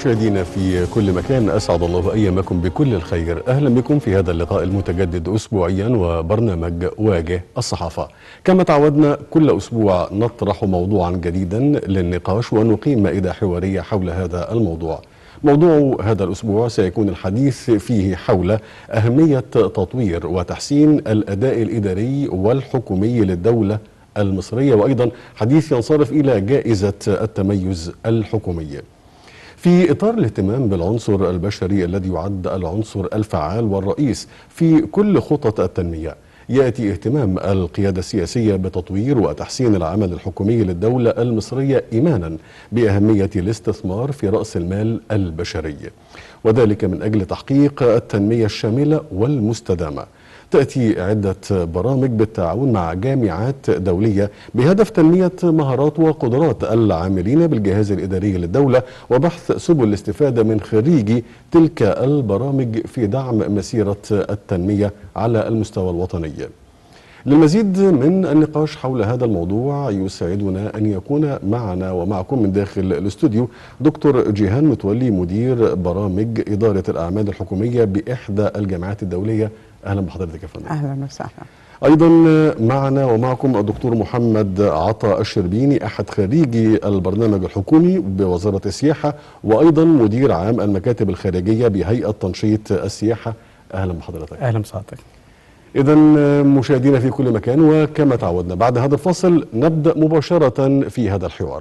مشاهدينا في كل مكان اسعد الله ايامكم بكل الخير اهلا بكم في هذا اللقاء المتجدد اسبوعيا وبرنامج واجه الصحافه كما تعودنا كل اسبوع نطرح موضوعا جديدا للنقاش ونقيم مائده حواريه حول هذا الموضوع موضوع هذا الاسبوع سيكون الحديث فيه حول اهميه تطوير وتحسين الاداء الاداري والحكومي للدوله المصريه وايضا حديث ينصرف الى جائزه التميز الحكوميه في إطار الاهتمام بالعنصر البشري الذي يعد العنصر الفعال والرئيس في كل خطط التنمية يأتي اهتمام القيادة السياسية بتطوير وتحسين العمل الحكومي للدولة المصرية إيمانا بأهمية الاستثمار في رأس المال البشري وذلك من أجل تحقيق التنمية الشاملة والمستدامة تأتي عدة برامج بالتعاون مع جامعات دولية بهدف تنمية مهارات وقدرات العاملين بالجهاز الإداري للدولة وبحث سبل الاستفادة من خريجي تلك البرامج في دعم مسيرة التنمية على المستوى الوطني للمزيد من النقاش حول هذا الموضوع يسعدنا أن يكون معنا ومعكم من داخل الاستوديو دكتور جيهان متولي مدير برامج إدارة الأعمال الحكومية بإحدى الجامعات الدولية أهلا بحضرتك يا فندم اهلا وسهلا ايضا معنا ومعكم الدكتور محمد عطا الشربيني احد خريجي البرنامج الحكومي بوزاره السياحه وايضا مدير عام المكاتب الخارجيه بهيئه تنشيط السياحه اهلا بحضرتك اهلا بسعادتك اذا مشاهدينا في كل مكان وكما تعودنا بعد هذا الفصل نبدا مباشره في هذا الحوار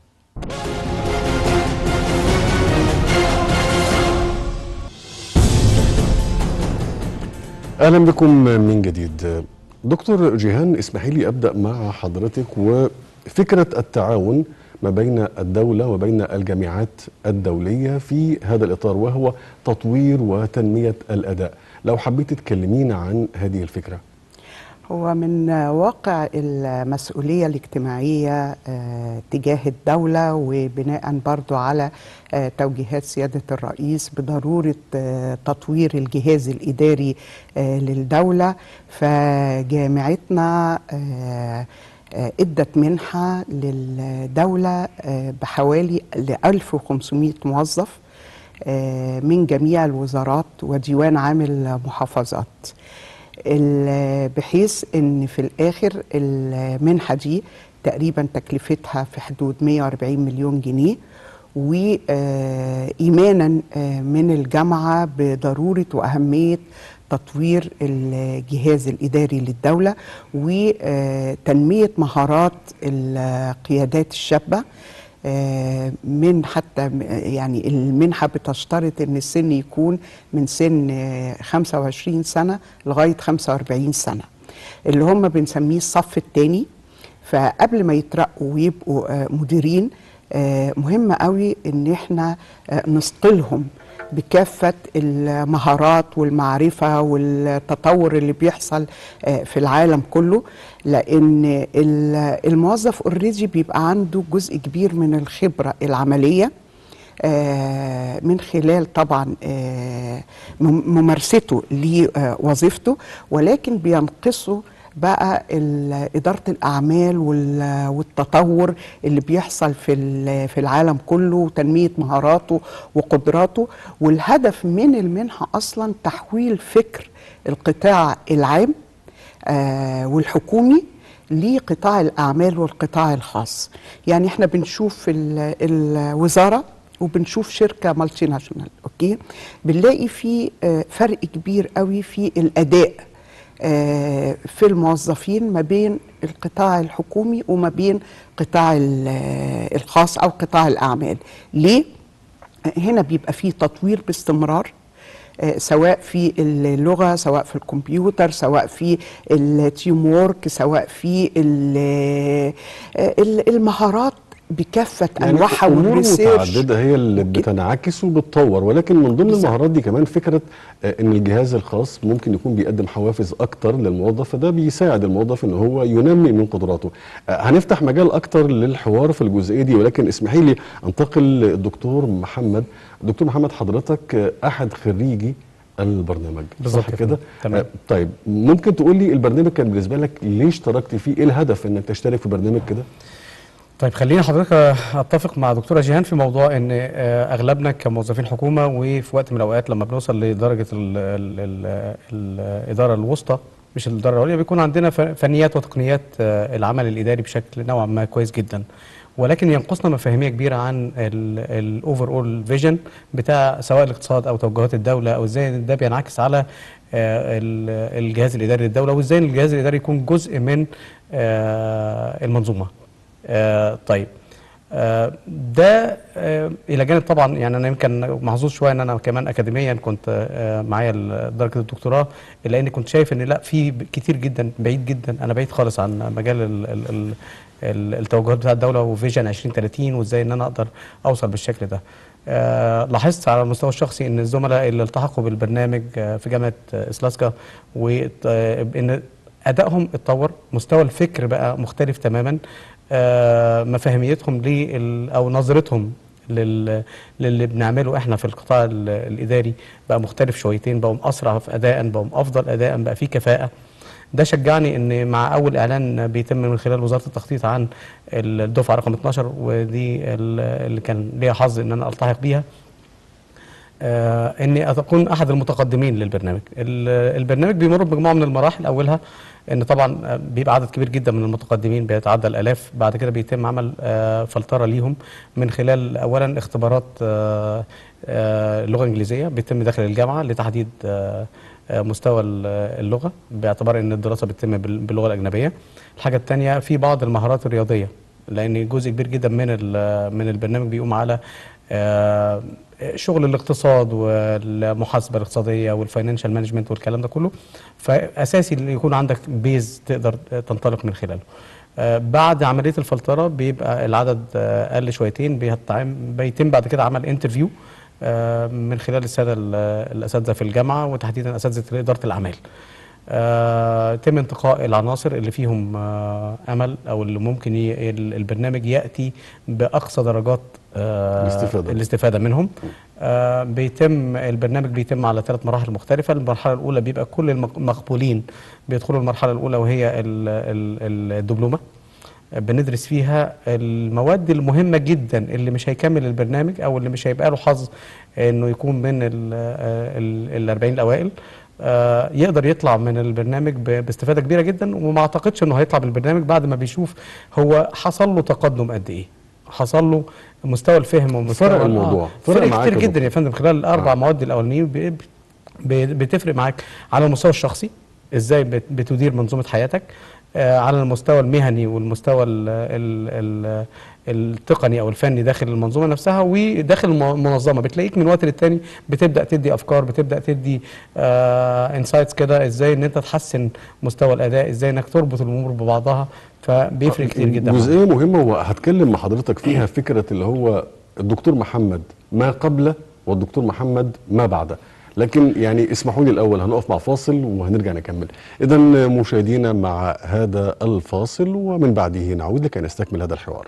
اهلا بكم من جديد دكتور جيهان اسمحي لي ابدا مع حضرتك وفكره التعاون ما بين الدوله وبين الجامعات الدوليه في هذا الاطار وهو تطوير وتنميه الاداء لو حبيت تكلمينا عن هذه الفكره هو من واقع المسؤولية الاجتماعية آه، تجاه الدولة وبناء برضو على آه، توجيهات سيادة الرئيس بضرورة آه، تطوير الجهاز الإداري آه، للدولة فجامعتنا آه، آه، ادت منحة للدولة آه، بحوالي ل 1500 موظف آه، من جميع الوزارات وديوان عام المحافظات ال- بحيث ان في الاخر المنحه دي تقريبا تكلفتها في حدود 140 مليون جنيه وايمانا من الجامعه بضروره واهميه تطوير الجهاز الاداري للدوله وتنميه مهارات القيادات الشابه آه، من حتى م- يعني المنحة بتشترط ان السن يكون من سن آه، 25 سنة لغاية 45 سنة اللي هم بنسميه الصف الثاني فقبل ما يترقوا ويبقوا آه، مديرين آه، مهم قوي ان احنا آه، نثقلهم بكافة المهارات والمعرفة والتطور اللي بيحصل آه، في العالم كله لأن ال- الموظف اوريدي بيبقى عنده جزء كبير من الخبرة العملية آه، من خلال طبعا آه، مم- ممارسته لوظيفته ولكن بينقصه بقى ال- إدارة الأعمال وال- والتطور اللي بيحصل في ال- في العالم كله وتنمية مهاراته وقدراته والهدف من المنحة أصلا تحويل فكر القطاع العام آه، والحكومي لقطاع الأعمال والقطاع الخاص يعني احنا بنشوف في ال- الوزارة وبنشوف شركة مالتي ناشونال أوكي بنلاقي في آه، فرق كبير قوي في الأداء آه، في الموظفين ما بين القطاع الحكومي وما بين قطاع ال- آه، الخاص أو قطاع الأعمال ليه؟ هنا بيبقى فيه تطوير باستمرار آه، سواء في اللغة سواء في الكمبيوتر سواء في التيم وورك سواء في ال- آه، ال- المهارات بكافة أنواعها امور والريسيرش متعدده هي اللي أوكي. بتنعكس وبتطور ولكن من ضمن بالظبط. المهارات دي كمان فكره آه، ان الجهاز الخاص ممكن يكون بيقدم حوافز اكتر للموظف فده بيساعد الموظف ان هو ينمي من قدراته آه، هنفتح مجال اكتر للحوار في الجزئيه دي ولكن اسمحي لي انتقل للدكتور محمد دكتور محمد حضرتك آه، احد خريجي البرنامج بالظبط صح يا كده فندم. تمام. آه، طيب ممكن تقول لي البرنامج كان بالنسبه لك ليه اشتركت فيه ايه الهدف انك تشترك في برنامج كده طيب خليني حضرتك اتفق مع دكتوره جيهان في موضوع ان آه، اغلبنا كموظفين حكومه وفي وقت من الاوقات لما بنوصل لدرجه ال ال ال الاداره الوسطى مش الاداره العليا بيكون عندنا ف- فنيات وتقنيات آه، العمل الاداري بشكل نوعا ما كويس جدا ولكن ينقصنا مفاهيميه كبيره عن الاوفر اول فيجن بتاع سواء الاقتصاد او توجهات الدوله او ازاي ده بينعكس على آه، ال- الجهاز الاداري للدوله وازاي الجهاز الاداري يكون جزء من آه، المنظومه آه، طيب آه، ده آه، الى جانب طبعا يعني انا يمكن محظوظ شويه ان انا كمان اكاديميا كنت آه، معايا ال- درجه الدكتوراه الا اني كنت شايف ان لا في ب- كتير جدا بعيد جدا انا بعيد خالص عن مجال ال ال ال ال- التوجهات بتاعه الدوله وفيجن 2030 وازاي ان انا اقدر اوصل بالشكل ده. آه، لاحظت على المستوى الشخصي ان الزملاء اللي التحقوا بالبرنامج آه، في جامعه آه، اسلاسكا وان ادائهم اتطور مستوى الفكر بقى مختلف تماما آه، مفاهيميتهم لل او نظرتهم لل... للي بنعمله احنا في القطاع ال- الاداري بقى مختلف شويتين بقوا اسرع في اداء بقوا افضل اداء بقى في كفاءه ده شجعني ان مع اول اعلان بيتم من خلال وزاره التخطيط عن الدفعه رقم 12 ودي ال- اللي كان ليا حظ ان انا التحق بيها آه اني اكون احد المتقدمين للبرنامج ال- البرنامج بيمر بمجموعه من المراحل اولها ان طبعا آه، بيبقى عدد كبير جدا من المتقدمين بيتعدى الالاف بعد كده بيتم عمل آه فلتره ليهم من خلال اولا اختبارات آه آه لغه انجليزيه بيتم داخل الجامعه لتحديد آه آه، مستوى ال- اللغه باعتبار ان الدراسه بتتم بال- باللغه الاجنبيه الحاجه الثانيه في بعض المهارات الرياضيه لان جزء كبير جدا من ال- من البرنامج بيقوم على آه، شغل الاقتصاد والمحاسبه الاقتصاديه والفاينانشال مانجمنت والكلام ده كله فاساسي ان يكون عندك بيز تقدر تنطلق من خلاله آه، بعد عمليه الفلتره بيبقى العدد آه، اقل شويتين بيتعم- بيتم بعد كده عمل انترفيو آه، من خلال الساده ال- الاساتذه في الجامعه وتحديدا اساتذه اداره الاعمال آه، يتم انتقاء العناصر اللي فيهم آه، امل او اللي ممكن ي... ال- البرنامج ياتي باقصى درجات آه، الاستفادة. الاستفاده منهم آه، بيتم البرنامج بيتم على ثلاث مراحل مختلفه المرحله الاولى بيبقى كل المق- المقبولين بيدخلوا المرحله الاولى وهي ال- ال- الدبلومه بندرس فيها المواد المهمة جدا اللي مش هيكمل البرنامج أو اللي مش هيبقى له حظ إنه يكون من ال ال- ال 40 الأوائل آه، يقدر يطلع من البرنامج ب- باستفادة كبيرة جدا وما أعتقدش إنه هيطلع بالبرنامج بعد ما بيشوف هو حصل له تقدم قد إيه حصل له مستوى الفهم ومستوى فرق الموضوع. آه فرق فرق معاك كتير يا جدا يا فندم خلال الأربع آه. مواد الأولانيين ب- ب- بتفرق معاك على المستوى الشخصي ازاي بت- بتدير منظومه حياتك آه، على المستوى المهني والمستوى ال ال ال التقني او الفني داخل المنظومه نفسها وداخل الم- المنظمه بتلاقيك من وقت للتاني بتبدا تدي افكار بتبدا تدي انسايتس كده ازاي ان انت تحسن مستوى الاداء ازاي انك تربط الامور ببعضها فبيفرق كتير جدا معاك. جزئيه مهمه وهتكلم مع حضرتك فيها فكره اللي هو الدكتور محمد ما قبل والدكتور محمد ما بعد لكن يعني اسمحوا لي الاول هنقف مع فاصل وهنرجع نكمل اذا مشاهدينا مع هذا الفاصل ومن بعده نعود لكي نستكمل هذا الحوار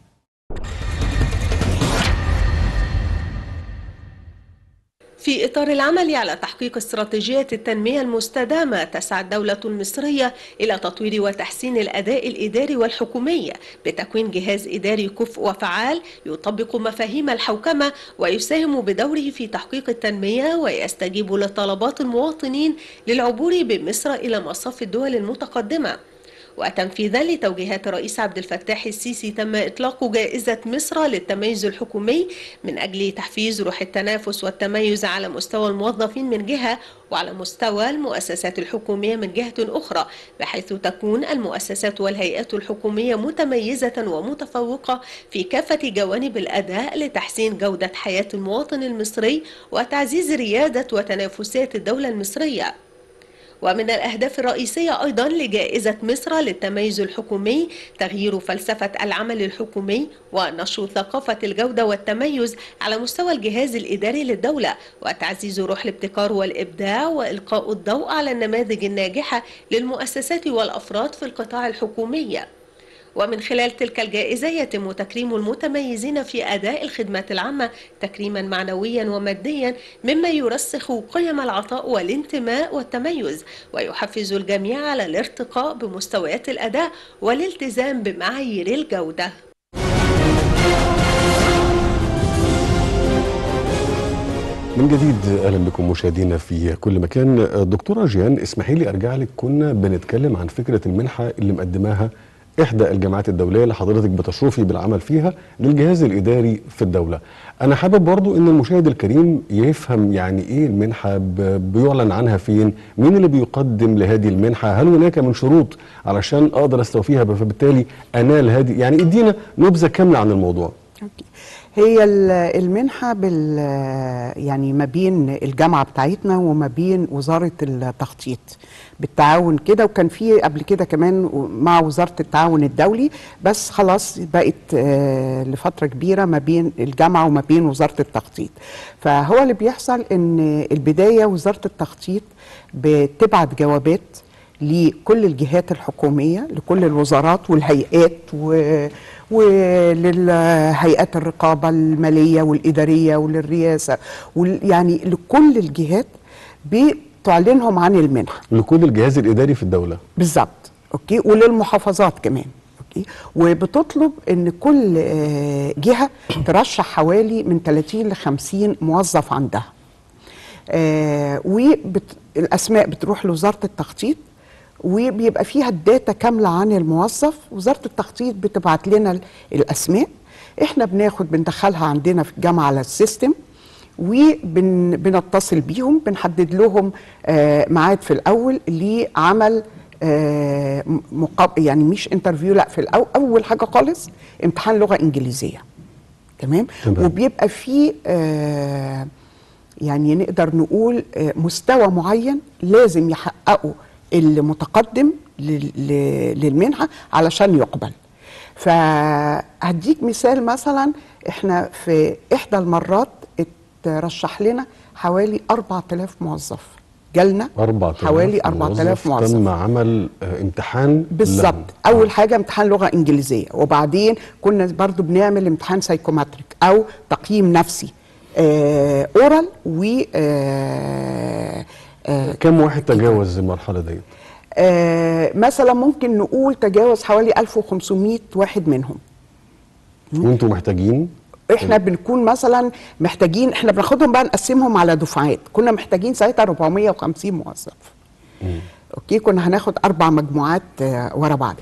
في إطار العمل على تحقيق استراتيجية التنمية المستدامة تسعى الدولة المصرية إلى تطوير وتحسين الأداء الإداري والحكومي بتكوين جهاز إداري كفء وفعال يطبق مفاهيم الحوكمة ويساهم بدوره في تحقيق التنمية ويستجيب لطلبات المواطنين للعبور بمصر إلى مصاف الدول المتقدمة وتنفيذا لتوجيهات الرئيس عبد الفتاح السيسي تم إطلاق جائزة مصر للتميز الحكومي من أجل تحفيز روح التنافس والتميز على مستوى الموظفين من جهة وعلى مستوى المؤسسات الحكومية من جهة أخرى بحيث تكون المؤسسات والهيئات الحكومية متميزة ومتفوقة في كافة جوانب الأداء لتحسين جودة حياة المواطن المصري وتعزيز ريادة وتنافسية الدولة المصرية ومن الأهداف الرئيسية أيضا لجائزة مصر للتميز الحكومي تغيير فلسفة العمل الحكومي ونشر ثقافة الجودة والتميز على مستوى الجهاز الإداري للدولة وتعزيز روح الابتكار والإبداع وإلقاء الضوء على النماذج الناجحة للمؤسسات والأفراد في القطاع الحكومي ومن خلال تلك الجائزة يتم تكريم المتميزين في أداء الخدمات العامة تكريما معنويا وماديا مما يرسخ قيم العطاء والانتماء والتميز ويحفز الجميع على الارتقاء بمستويات الأداء والالتزام بمعايير الجودة من جديد اهلا بكم مشاهدينا في كل مكان دكتوره جيان اسمحي لي ارجع لك كنا بنتكلم عن فكره المنحه اللي مقدماها احدى الجامعات الدوليه اللي حضرتك بتشرفي بالعمل فيها للجهاز الاداري في الدوله انا حابب برضو ان المشاهد الكريم يفهم يعني ايه المنحه ب- بيعلن عنها فين مين اللي بيقدم لهذه المنحه هل هناك من شروط علشان اقدر استوفيها فبالتالي انال هذه يعني ادينا نبذه كامله عن الموضوع أوكي. هي ال- المنحة بال يعني ما بين الجامعة بتاعتنا وما بين وزارة التخطيط بالتعاون كده وكان في قبل كده كمان مع وزارة التعاون الدولي بس خلاص بقت آه، لفترة كبيرة ما بين الجامعة وما بين وزارة التخطيط فهو اللي بيحصل ان البداية وزارة التخطيط بتبعت جوابات لكل الجهات الحكومية لكل الوزارات والهيئات و... وللهيئات الرقابة المالية والإدارية وللرئاسة وال... يعني لكل الجهات بتعلنهم عن المنحة لكل الجهاز الاداري في الدوله بالظبط اوكي وللمحافظات كمان اوكي وبتطلب ان كل آه، جهه ترشح حوالي من 30 ل 50 موظف عندها آه والاسماء بتروح لوزاره التخطيط وبيبقى فيها الداتا كامله عن الموظف وزاره التخطيط بتبعت لنا ال- الاسماء احنا بناخد بندخلها عندنا في الجامعه على السيستم وبنتصل بيهم بنحدد لهم آه، ميعاد في الاول لعمل آه، م- مقاب يعني مش انترفيو لا في الأول اول حاجه خالص امتحان لغه انجليزيه تمام تمام. وبيبقى فيه آه، يعني نقدر نقول آه، مستوى معين لازم يحققه المتقدم لل- ل- للمنحه علشان يقبل فهديك مثال مثلا احنا في احدى المرات اترشح لنا حوالي 4000 موظف جالنا 4000 حوالي 4000 موظف تم عمل آه، امتحان بالظبط لهم. اول حاجه امتحان لغه انجليزيه وبعدين كنا برضو بنعمل امتحان سايكوماتريك او تقييم نفسي آه اورال و آه آه كم واحد تجاوز المرحله ديت آه مثلا ممكن نقول تجاوز حوالي 1500 واحد منهم وانتم محتاجين احنا بنكون مثلا محتاجين احنا بناخدهم بقى نقسمهم على دفعات كنا محتاجين ساعتها 450 موظف اوكي كنا هناخد اربع مجموعات آه، ورا بعض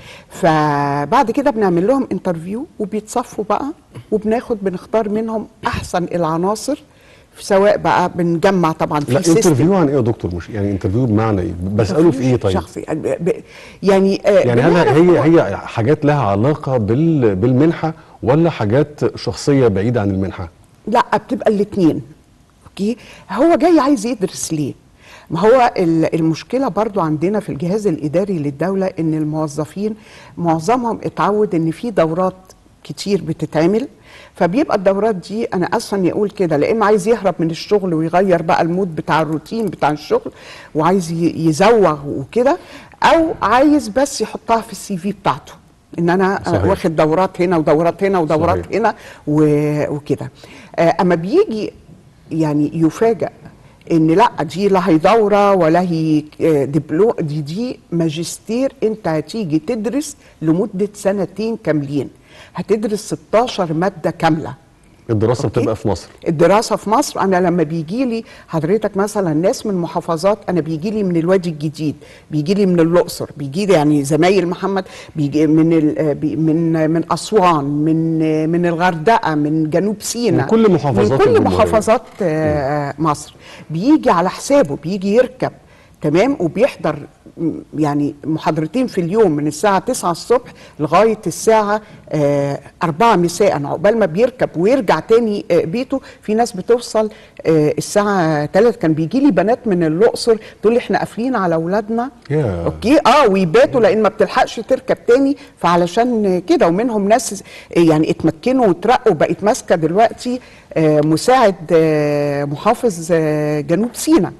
فبعد كده بنعمل لهم انترفيو وبيتصفوا بقى وبناخد بنختار منهم احسن العناصر سواء بقى بنجمع طبعا في لا سيستم انترفيو عن ايه يا دكتور مش يعني انترفيو بمعنى ايه بساله في ايه طيب شخصي ب- ب- يعني آه، يعني هل بنعرف هي هو- هي حاجات لها علاقه بال بالمنحه ولا حاجات شخصيه بعيده عن المنحه لا بتبقى الاثنين اوكي هو جاي عايز يدرس ليه ما هو ال- المشكله برضو عندنا في الجهاز الاداري للدوله ان الموظفين معظمهم اتعود ان في دورات كتير بتتعمل فبيبقى الدورات دي انا اسفه اني اقول كده لا اما عايز يهرب من الشغل ويغير بقى المود بتاع الروتين بتاع الشغل وعايز ي- يزوغ وكده او عايز بس يحطها في السي في بتاعته ان انا صحيح. آه، واخد دورات هنا ودورات هنا ودورات صحيح. هنا و- وكده آه، اما بيجي يعني يفاجأ ان لا دي لا هي دوره ولا هي آه، دبلو دي دي ماجستير انت هتيجي تدرس لمده سنتين كاملين هتدرس 16 ماده كامله الدراسه أوكي. بتبقى في مصر الدراسه في مصر انا لما بيجي لي حضرتك مثلا ناس من محافظات انا بيجي لي من الوادي الجديد بيجي لي من الاقصر بيجي لي يعني زمايل محمد بيجي من ال- آه، بي- من من اسوان من آه، من الغردقه من جنوب سيناء من كل محافظات من كل الجمهورية. محافظات آه، مصر بيجي على حسابه بيجي يركب تمام وبيحضر م- يعني محاضرتين في اليوم من الساعة 9 الصبح لغاية الساعة آه، 4 مساء عقبال ما بيركب ويرجع تاني آه، بيته في ناس بتوصل آه، الساعة 3 كان بيجي لي بنات من الأقصر تقول لي احنا قافلين على أولادنا ياه. اوكي اه ويباتوا لان ما بتلحقش تركب تاني فعلشان كده ومنهم ناس يعني اتمكنوا وترقوا بقت ماسكه دلوقتي آه، مساعد آه، محافظ آه، جنوب سيناء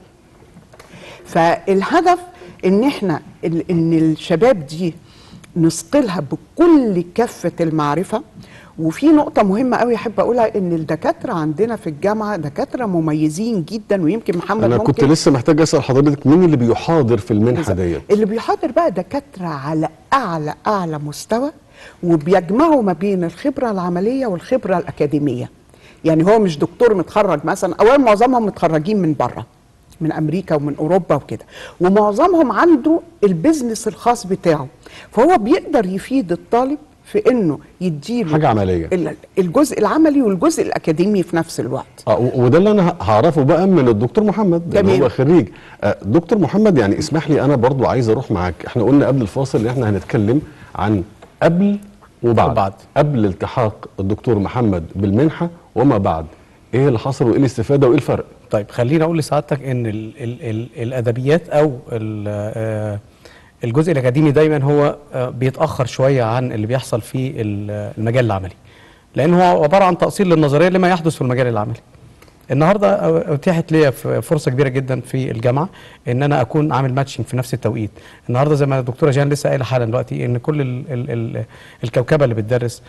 فالهدف ان احنا ال- ان الشباب دي نثقلها بكل كافه المعرفه وفي نقطة مهمة قوي أحب أقولها إن الدكاترة عندنا في الجامعة دكاترة مميزين جدا ويمكن محمد انا ممكن كنت لسه محتاج اسال حضرتك مين اللي بيحاضر في المنحه ديت اللي بيحاضر بقى دكاترة على أعلى أعلى مستوى وبيجمعوا ما بين الخبرة العملية والخبرة الأكاديمية يعني هو مش دكتور متخرج مثلا اولا معظمهم متخرجين من بره من امريكا ومن اوروبا وكده ومعظمهم عنده البيزنس الخاص بتاعه فهو بيقدر يفيد الطالب في انه يديله حاجة عملية. ال- الجزء العملي والجزء الاكاديمي في نفس الوقت اه و- وده اللي انا هعرفه بقى من الدكتور محمد اللي تمام. هو خريج آه، دكتور محمد يعني اسمح لي انا برضو عايز اروح معاك احنا قلنا قبل الفاصل ان احنا هنتكلم عن قبل وبعد وبعد. قبل التحاق الدكتور محمد بالمنحه وما بعد ايه اللي حصل وايه الاستفاده وايه الفرق طيب خليني اقول لسعادتك ان ال ال ال الادبيات او ال آه، الجزء الاكاديمي دايما هو آه، بيتاخر شويه عن اللي بيحصل في ال- المجال العملي لان هو عباره عن تاصيل للنظريه لما يحدث في المجال العملي النهارده اتيحت لي ف- فرصه كبيره جدا في الجامعه ان انا اكون عامل ماتشنج في نفس التوقيت النهارده زي ما الدكتوره جان لسه قايله حالا دلوقتي ان كل ال ال ال الكوكبه اللي بتدرس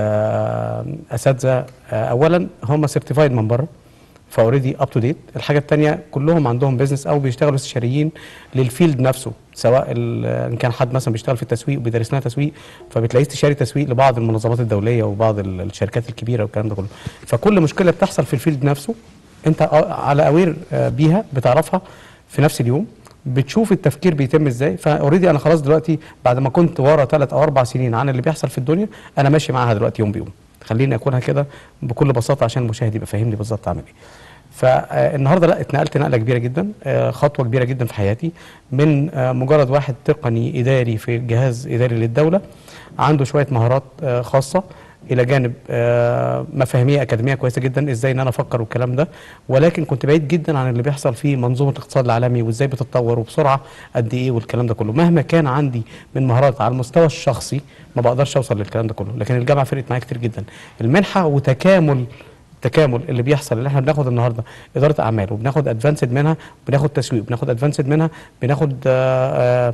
آه، اساتذه آه، اولا هم سيرتيفايد من بره فاوريدي اب تو ديت الحاجه الثانيه كلهم عندهم بيزنس او بيشتغلوا استشاريين للفيلد نفسه سواء ال- ان كان حد مثلا بيشتغل في التسويق وبيدرس لنا تسويق فبتلاقيه استشاري تسويق لبعض المنظمات الدوليه وبعض ال- الشركات الكبيره والكلام ده كله فكل مشكله بتحصل في الفيلد نفسه انت ا- على اوير بيها بتعرفها في نفس اليوم بتشوف التفكير بيتم ازاي فاوريدي انا خلاص دلوقتي بعد ما كنت ورا ثلاث او اربع سنين عن اللي بيحصل في الدنيا انا ماشي معاها دلوقتي يوم بيوم خليني اكونها كده بكل بساطه عشان المشاهد يبقى فاهمني بالظبط اعمل ايه فالنهارده لا اتنقلت نقله كبيره جدا آه، خطوه كبيره جدا في حياتي من آه، مجرد واحد تقني اداري في جهاز اداري للدوله عنده شويه مهارات آه، خاصه الى جانب آه، مفاهيميه اكاديميه كويسه جدا ازاي ان انا افكر والكلام ده ولكن كنت بعيد جدا عن اللي بيحصل في منظومه الاقتصاد العالمي وازاي بتتطور وبسرعه قد ايه والكلام ده كله مهما كان عندي من مهارات على المستوى الشخصي ما بقدرش اوصل للكلام ده كله لكن الجامعه فرقت معايا كتير جدا المنحه وتكامل التكامل اللي بيحصل اللي احنا بناخد النهارده اداره اعمال وبناخد ادفانسد منها بناخد تسويق بناخد ادفانسد منها بناخد آه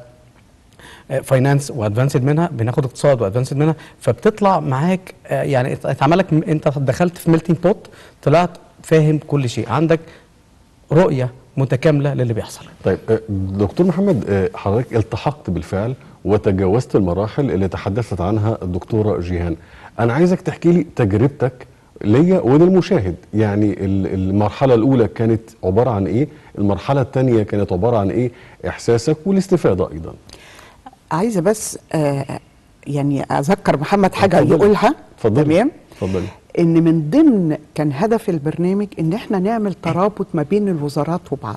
آه فاينانس وادفانسد منها بناخد اقتصاد وادفانسد منها فبتطلع معاك آه يعني ات- اتعمل لك م- انت دخلت في ميلتنج بوت طلعت فاهم كل شيء عندك رؤيه متكامله للي بيحصل طيب آه، دكتور محمد آه، حضرتك التحقت بالفعل وتجاوزت المراحل اللي تحدثت عنها الدكتوره جيهان انا عايزك تحكي لي تجربتك ليا وللمشاهد يعني ال- المرحله الاولى كانت عباره عن ايه المرحله الثانيه كانت عباره عن ايه احساسك والاستفاده ايضا عايزه بس آه يعني اذكر محمد حاجه اتفضلي. يقولها اتفضلي. تمام اتفضلي ان من ضمن كان هدف البرنامج ان احنا نعمل ترابط ما بين الوزارات وبعض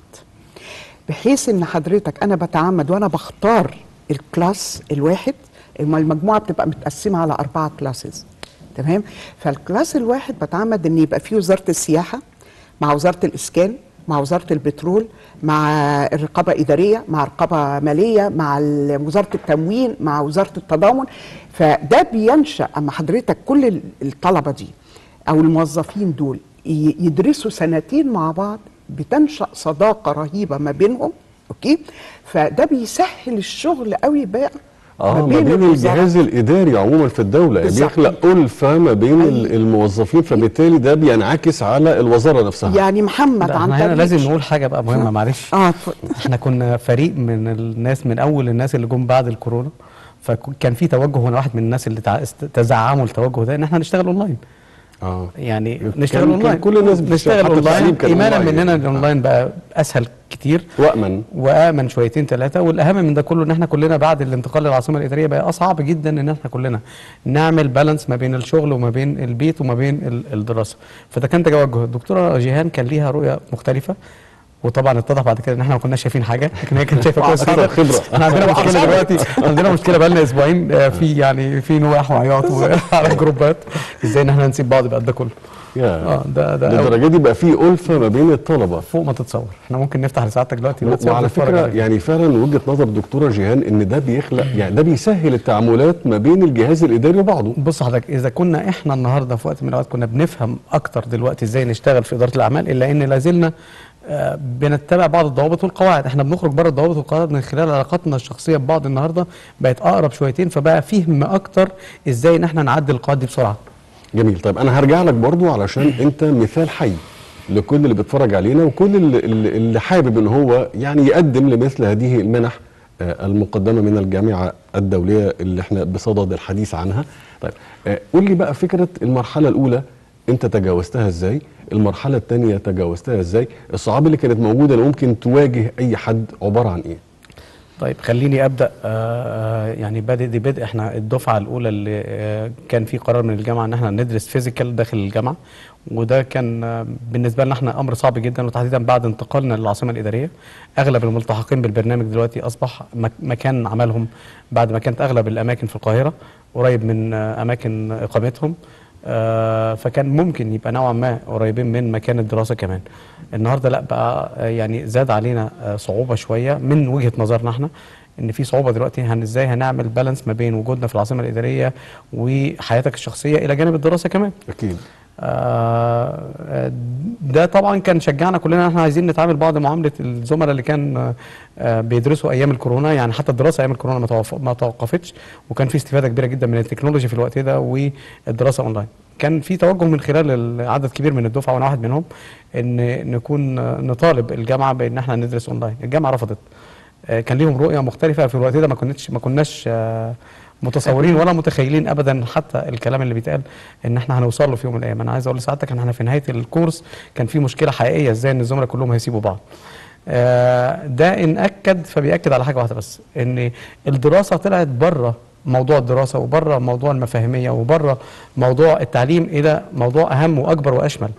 بحيث ان حضرتك انا بتعمد وانا بختار الكلاس الواحد الم- المجموعه بتبقى متقسمه على اربعه كلاسز تمام فالكلاس الواحد بتعمد ان يبقى فيه وزاره السياحه مع وزاره الاسكان مع وزاره البترول مع الرقابه اداريه مع رقابه ماليه مع ال- وزاره التموين مع وزاره التضامن فده بينشا اما حضرتك كل ال- الطلبه دي او الموظفين دول ي- يدرسوا سنتين مع بعض بتنشا صداقه رهيبه ما بينهم اوكي فده بيسهل الشغل قوي بقى اه ما بين الوزارات. الجهاز الاداري عموما في الدوله بالظبط. بيخلق الفه ما بين ال- أيوة. الموظفين فبالتالي ده بينعكس على الوزاره نفسها يعني محمد لا، عن احنا هنا طريق لازم ش- نقول حاجه بقى مهمه معلش اه اتفضل. احنا كنا فريق من الناس من اول الناس اللي جم بعد الكورونا فكان في توجه وانا واحد من الناس اللي تع- است- تزعموا التوجه ده ان احنا نشتغل اونلاين اه يعني كان- نشتغل كان اونلاين كل الناس بتشتغل، نشتغل حتى التعليم اونلاين كان ايمانا أونلاين مننا يعني. الاونلاين بقى اسهل كتير وامن وامن شويتين ثلاثه والاهم من ده كله ان احنا كلنا بعد الانتقال للعاصمه الاداريه بقى اصعب جدا ان احنا كلنا نعمل بالانس ما بين الشغل وما بين البيت وما بين ال- الدراسه فده كان توجه الدكتوره جيهان كان ليها رؤيه مختلفه وطبعا اتضح بعد كده ان احنا ما كناش شايفين حاجه لكن هي كانت شايفه كويس وأكثر جدا خبرة. احنا عندنا مشكله دلوقتي عندنا مشكله بقى لنا اسبوعين آه، في يعني في نواح وعياط على الجروبات ازاي ان احنا نسيب بعض بقى ده كله يا اه ده ده أول- للدرجه دي بقى في الفه ما بين الطلبه فوق ما تتصور احنا ممكن نفتح لساعتك دلوقتي الواتساب وعلى ونتفرج فكره عليه. يعني فعلا وجهه نظر الدكتوره جيهان ان ده بيخلق يعني ده بيسهل التعاملات ما بين الجهاز الاداري وبعضه بص حضرتك اذا كنا احنا النهارده في وقت من الاوقات كنا بنفهم اكتر دلوقتي ازاي نشتغل في اداره الاعمال الا ان لازلنا آه، بنتبع بعض الضوابط والقواعد احنا بنخرج بره الضوابط والقواعد من خلال علاقاتنا الشخصيه ببعض النهارده بقت اقرب شويتين فبقى فهم اكتر ازاي ان احنا نعدي القواعد دي بسرعه جميل طيب انا هرجع لك برضو علشان انت مثال حي لكل اللي بيتفرج علينا وكل اللي, اللي اللي حابب ان هو يعني يقدم لمثل هذه المنح آه، المقدمه من الجامعه الدوليه اللي احنا بصدد الحديث عنها طيب آه، قول لي بقى فكره المرحله الاولى انت تجاوزتها ازاي المرحله الثانيه تجاوزتها ازاي الصعاب اللي كانت موجوده اللي ممكن تواجه اي حد عباره عن ايه طيب خليني ابدا آه، آه، يعني بادئ دي بدء احنا الدفعه الاولى اللي آه، كان في قرار من الجامعه ان احنا ندرس فيزيكال داخل الجامعه وده كان آه، بالنسبه لنا احنا امر صعب جدا وتحديدا بعد انتقالنا للعاصمه الاداريه اغلب الملتحقين بالبرنامج دلوقتي اصبح مك- مكان عملهم بعد ما كانت اغلب الاماكن في القاهره قريب من آه، اماكن اقامتهم آه، فكان ممكن يبقى نوعا ما قريبين من مكان الدراسه كمان النهارده لا بقى آه، يعني زاد علينا آه، صعوبه شويه من وجهه نظرنا احنا ان في صعوبه دلوقتي هن ازاي هنعمل بالانس ما بين وجودنا في العاصمه الاداريه وحياتك الشخصيه الى جانب الدراسه كمان اكيد آه، آه، ده طبعا كان شجعنا كلنا ان احنا عايزين نتعامل بعض معامله الزملاء اللي كان آه، آه، بيدرسوا ايام الكورونا يعني حتى الدراسه ايام الكورونا ما توف- ما توقفتش وكان في استفاده كبيره جدا من التكنولوجي في الوقت ده والدراسه اونلاين كان في توجه من خلال ال- عدد كبير من الدفعه وانا واحد منهم ان نكون آه، نطالب الجامعه بان احنا ندرس اونلاين الجامعه رفضت آه، كان ليهم رؤيه مختلفه في الوقت ده ما كناش ما كناش آه، متصورين ولا متخيلين ابدا حتى الكلام اللي بيتقال ان احنا هنوصل له في يوم من الايام انا عايز اقول لسعادتك ان احنا في نهايه الكورس كان في مشكله حقيقيه ازاي ان الزملاء كلهم هيسيبوا بعض آه، ده ان اكد فبياكد على حاجه واحده بس ان الدراسه طلعت بره موضوع الدراسه وبره موضوع المفاهيميه وبره موضوع التعليم الى موضوع اهم واكبر واشمل